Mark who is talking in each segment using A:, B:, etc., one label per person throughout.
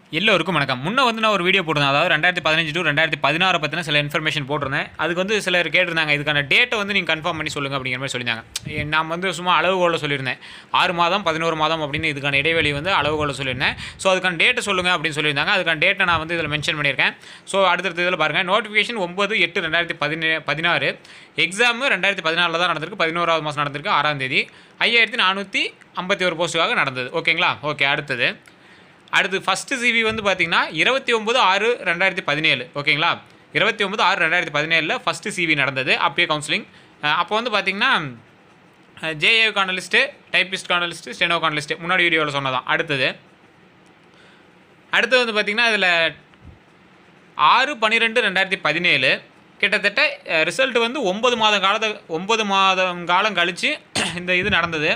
A: எல்லோருக்கும் வணக்கம் முன்ன வந்து நான் ஒரு வீடியோ போட்டிருந்தேன் அதாவது ரெண்டாயிரத்தி பதினஞ்சு டு ரெண்டாயிரத்தி பதினாறு பற்றின சில இன்ஃபர்மேஷன் போட்டிருந்தேன் அதுக்கு வந்து சிலர் கேட்டிருந்தாங்க இதுக்கான டேட்டை வந்து நீங்கள் கன்ஃபார்ம் பண்ணி சொல்லுங்கள் அப்படிங்கிற மாதிரி சொல்லியிருந்தாங்க எ- நான் வந்து சும்மா அளவுகோலில் சொல்லியிருந்தேன் ஆறு மாதம் பதினோரு மாதம் அப்படின்னு இதுக்கான இடைவெளி வந்து அளவுகோலில் சொல்லியிருந்தேன் ஸோ அதுக்கான டேட்டை சொல்லுங்கள் அப்படின்னு சொல்லியிருந்தாங்க அதுக்கான டேட்டை நான் வந்து இதில் மென்ஷன் பண்ணியிருக்கேன் ஸோ அடுத்தடுத்த இதில் பாருங்கள் நோட்டிஃபிகேஷன் ஒம்பது எட்டு ரெண்டாயிரத்தி பதினே பதினாறு எக்ஸாமு ரெண்டாயிரத்தி பதினாலில் தான் நடந்திருக்கு பதினோராவது மாதம் நடந்திருக்கு ஆறாம் தேதி ஐயாயிரத்தி நானூற்றி ஐம்பத்தி ஒரு போஸ்ட்டுக்காக நடந்தது ஓகேங்களா ஓகே அடுத்தது அடுத்து ஃபஸ்ட்டு சிவி வந்து பார்த்தீங்கன்னா இருபத்தி ஒம்பது ஆறு ரெண்டாயிரத்தி பதினேழு ஓகேங்களா இருபத்தி ஒம்பது ஆறு ரெண்டாயிரத்தி பதினேழில் ஃபஸ்ட்டு சிவி நடந்தது அப்பயே கவுன்சிலிங் அப்போ வந்து பார்த்தீங்கன்னா ஜேஏக்கான லிஸ்ட்டு டைப்பிஸ்ட்கான லிஸ்ட்டு ஸ்டெனோக்கான லிஸ்ட்டு முன்னாடி வீடியோவில் சொன்னதான் அடுத்தது அடுத்தது வந்து பார்த்திங்கன்னா இதில் ஆறு பன்னிரெண்டு ரெண்டாயிரத்தி பதினேழு கிட்டத்தட்ட ரிசல்ட் வந்து ஒம்பது மாத காலத்தை ஒம்பது மாதம் காலம் கழித்து இந்த இது நடந்தது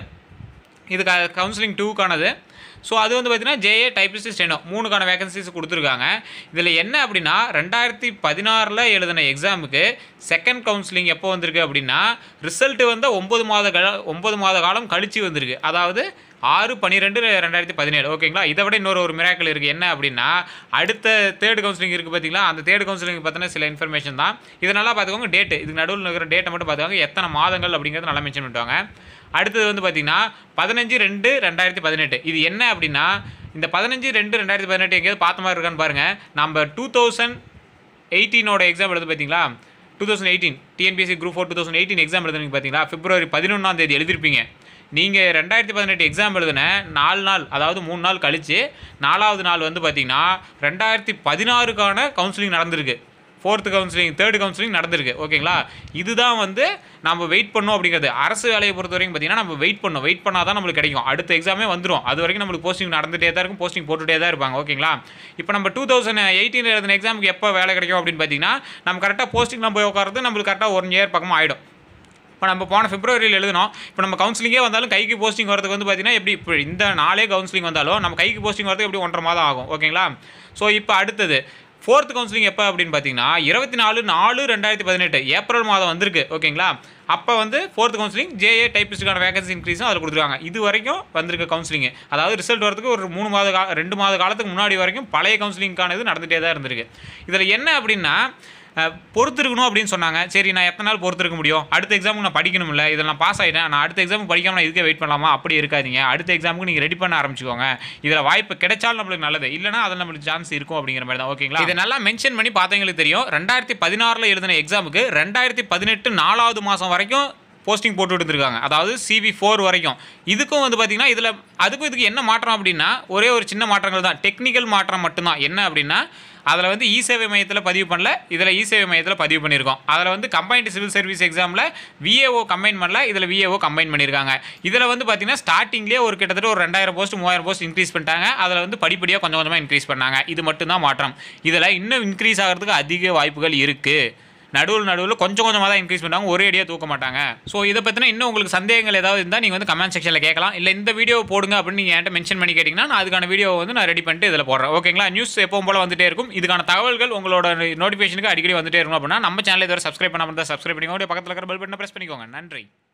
A: இது க கவுன்சிலிங் டூக்கானது ஸோ அது வந்து பார்த்தீங்கன்னா ஜேஏ டைப்பிஸ்ட் ஸ்டெனோ மூணுக்கான வேகன்சிஸ் கொடுத்துருக்காங்க இதில் என்ன அப்படின்னா ரெண்டாயிரத்தி பதினாறில் எழுதின எக்ஸாமுக்கு செகண்ட் கவுன்சிலிங் எப்போ வந்திருக்கு அப்படின்னா ரிசல்ட் வந்து ஒம்பது மாத கா ஒம்பது மாத காலம் கழித்து வந்திருக்கு அதாவது ஆறு பன்னிரெண்டு ரெண்டாயிரத்தி பதினேழு ஓகேங்களா இதை விட இன்னொரு ஒரு மிராக்கள் இருக்குது என்ன அப்படின்னா அடுத்த தேர்ட் கவுன்சிலிங் இருக்குது பார்த்தீங்களா அந்த தேர்ட் கவுன்சிலிங் பற்றின சில இன்ஃபர்மேஷன் தான் இதை நல்லா பார்த்துக்கோங்க டேட்டு இதுக்கு நடுவில் இருக்கிற டேட்டை மட்டும் பார்த்துக்கோங்க எத்தனை மாதங்கள் அப்படிங்கிறத நல்லா மென்ஷன் பண்ணுவாங்க அடுத்தது வந்து பார்த்தீங்கன்னா பதினஞ்சு ரெண்டு ரெண்டாயிரத்தி பதினெட்டு இது என்ன அப்படின்னா இந்த பதினஞ்சு ரெண்டு ரெண்டாயிரத்தி பதினெட்டு எங்கேயாவது பார்த்த மாதிரி இருக்கான்னு பாருங்கள் நம்ம டூ தௌசண்ட் எயிட்டீனோட எக்ஸாம் எழுது பார்த்தீங்களா two thousand eighteen TNPSC group four two thousand eighteen exam எழுதுனீங்க பார்த்தீங்களா பிப்ரவரி பதினொன்றாம் தேதி எழுதிருப்பீங்க நீங்கள் ரெண்டாயிரத்தி பதினெட்டு எக்ஸாம் எழுதின நாலு நாள் அதாவது மூணு நாள் கழித்து நாலாவது நாள் வந்து பார்த்தீங்கன்னா ரெண்டாயிரத்தி பதினாறுக்கான கவுன்சிலிங் நடந்திருக்கு ஃபோர்த்து கவுன்சிலிங் தேர்ட் கவுன்சிலிங் நடந்திருக்கு ஓகேங்களா இதுதான் வந்து நம்ம வெயிட் பண்ணோம் அப்படிங்கிறது அரசு வேலையை பொறுத்த வரைக்கும் பார்த்தீங்கன்னா நம்ம வெயிட் பண்ணோம் வெயிட் பண்ணால் தான் நம்மளுக்கு கிடைக்கும் அடுத்த எக்ஸாமே வந்துடும் அது வரைக்கும் நம்மளுக்கு போஸ்டிங் நடந்துகிட்டே தான் இருக்கும் போஸ்டிங் போட்டுகிட்டே தான் இருப்பாங்க ஓகேங்களா இப்போ நம்ம டூ தௌசண்ட் எயிட்டீன் எழுதின எக்ஸாமுக்கு எப்போ வேலை கிடைக்கும் அப்படின்னு பார்த்தீங்கன்னா நம்ம கரெக்டாக போஸ்டிங் நம்ம போய் உட்காரது நம்மளுக்கு கரெக்டாக ஒன் இயர் பக்கமாக ஆகிடும் இப்போ நம்ம போன பிப்ரவரியில் எழுதணும் இப்போ நம்ம கவுன்சிலிங்கே வந்தாலும் கைக்கு போஸ்டிங் வரதுக்கு வந்து பார்த்தீங்கன்னா எப்படி இப்போ இந்த நாளே கவுன்சிலிங் வந்தாலும் நம்ம கைக்கு போஸ்டிங் வரதுக்கு எப்படி ஒன்றரை மாதம் ஆகும் ஓகேங்களா ஸோ இப்போ அடுத்தது ஃபோர்த் கவுன்சிலிங் எப்போ அப்படின்னு பார்த்தீங்கன்னா இருபத்தி நாலு நாலு ரெண்டாயிரத்தி பதினெட்டு ஏப்ரல் மாதம் வந்திருக்கு ஓகேங்களா அப்போ வந்து ஃபோர்த் கவுன்சிலிங் ஜேஏ டைப்பிஸ்டுக்கான வேகன்சி இன்க்ரீஸும் அதில் கொடுத்துருக்காங்க இது வரைக்கும் வந்திருக்க கவுன்சிலிங் அதாவது ரிசல்ட் வரதுக்கு ஒரு மூணு மாத கா ரெண்டு மாத காலத்துக்கு முன்னாடி வரைக்கும் பழைய கவுன்சிலிங்கான இது நடந்துகிட்டே தான் இருந்திருக்கு இதில் என்ன அப்படின்னா அஹ், பொறுத்திருக்கணும் அப்படின்னு சொன்னாங்க சரி நான் எத்தனை நாள் பொறுத்திருக்க முடியும் அடுத்த எக்ஸாமுக்கு நான் படிக்கணும்ல இதில் நான் பாஸ் ஆகிட்டேன் நான் அடுத்த எக்ஸாமுக்கு படிக்காம நான் இதுக்கே வெயிட் பண்ணலாமா அப்படி இருக்காதீங்க அடுத்த எக்ஸாமுக்கு நீங்கள் ரெடி பண்ண ஆரம்பிச்சுக்கோங்க இதில் வாய்ப்பு கிடைச்சாலும் நம்மளுக்கு நல்லது இல்லைனா அதில் நம்மளுக்கு சான்ஸ் இருக்கும் அப்படிங்கிற மாதிரி தான் ஓகேங்களா இதை நல்லா மென்ஷன் பண்ணி பார்த்தவங்களுக்கு தெரியும் ரெண்டாயிரத்தி பதினாறில் எழுதின எக்ஸாமுக்கு ரெண்டாயிரத்தி பதினெட்டு நாலாவது மாதம் வரைக்கும் போஸ்டிங் போட்டு இருந்திருக்காங்க அதாவது சிவி ஃபோர் வரைக்கும் இதுக்கும் வந்து பார்த்திங்கன்னா இதில் அதுக்கும் இதுக்கு என்ன மாற்றம் அப்படின்னா ஒரே ஒரு சின்ன மாற்றங்கள் தான் டெக்னிக்கல் மாற்றம் மட்டும்தான் என்ன அப்படின்னா அதில் வந்து இ சேவை மையத்தில் பதிவு பண்ணல இதில் இ சேவை மையத்தில் பதிவு பண்ணியிருக்கோம் அதில் வந்து கம்பைன்டு சிவில் சர்வீஸ் எக்ஸாமில் விஏஓ கம்பைன் பண்ணல இதில் விஏஓ கம்பைன் பண்ணியிருக்காங்க இதில் வந்து பார்த்தீங்கன்னா ஸ்டார்டிங்லேயே ஒரு கிட்டத்தட்ட ஒரு ரெண்டாயிரம் போஸ்ட் மூவாயிரம் போஸ்ட் இன்க்ரீஸ் பண்ணிட்டாங்க அதில் வந்து படிப்படியாக கொஞ்சம் கொஞ்சமாக இன்க்ரீஸ் பண்ணாங்க இது மட்டும்தான் மாற்றம் இதில் இன்னும் இன்க்ரீஸ் ஆகிறதுக்கு அதிக வாய்ப்புகள் இருக்குது நடுவில் நடுவில் கொஞ்சம் கொஞ்சமாக தான் இன்க்ரீஸ் பண்ணுவாங்க ஒரே அடியாக தூக்க மாட்டாங்க ஸோ இதை பற்றின இன்னும் உங்களுக்கு சந்தேகங்கள் ஏதாவது இருந்தால் நீங்கள் வந்து கமெண்ட் செக்ஷனில் கேட்கலாம் இல்லை இந்த வீடியோ போடுங்க அப்படின்னு நீங்கள் என்கிட்ட மென்ஷன் பண்ணி கேட்டிங்கன்னா நான் அதுக்கான வீடியோ வந்து நான் ரெடி பண்ணிட்டு இதில் போடுறேன் ஓகேங்களா நியூஸ் எப்பவும் போல் வந்துட்டே இருக்கும் இதுக்கான தகவல்கள் உங்களோட நோட்டிஃபிகேஷனுக்கு அடிக்கடி வந்துட்டே இருக்கும் அப்படின்னா நம்ம சேனல் இதுவரை சப்ஸ்கிரைப் பண்ணாமல் இருந்தால் சப்ஸ்கிரைப் பண்ணிக்கோங்க அப்படியே பக்கத்தில் இருக்கிற பெல் பட்டனை ப்ரெஸ் பண்ணிக்கோங்க நன்றி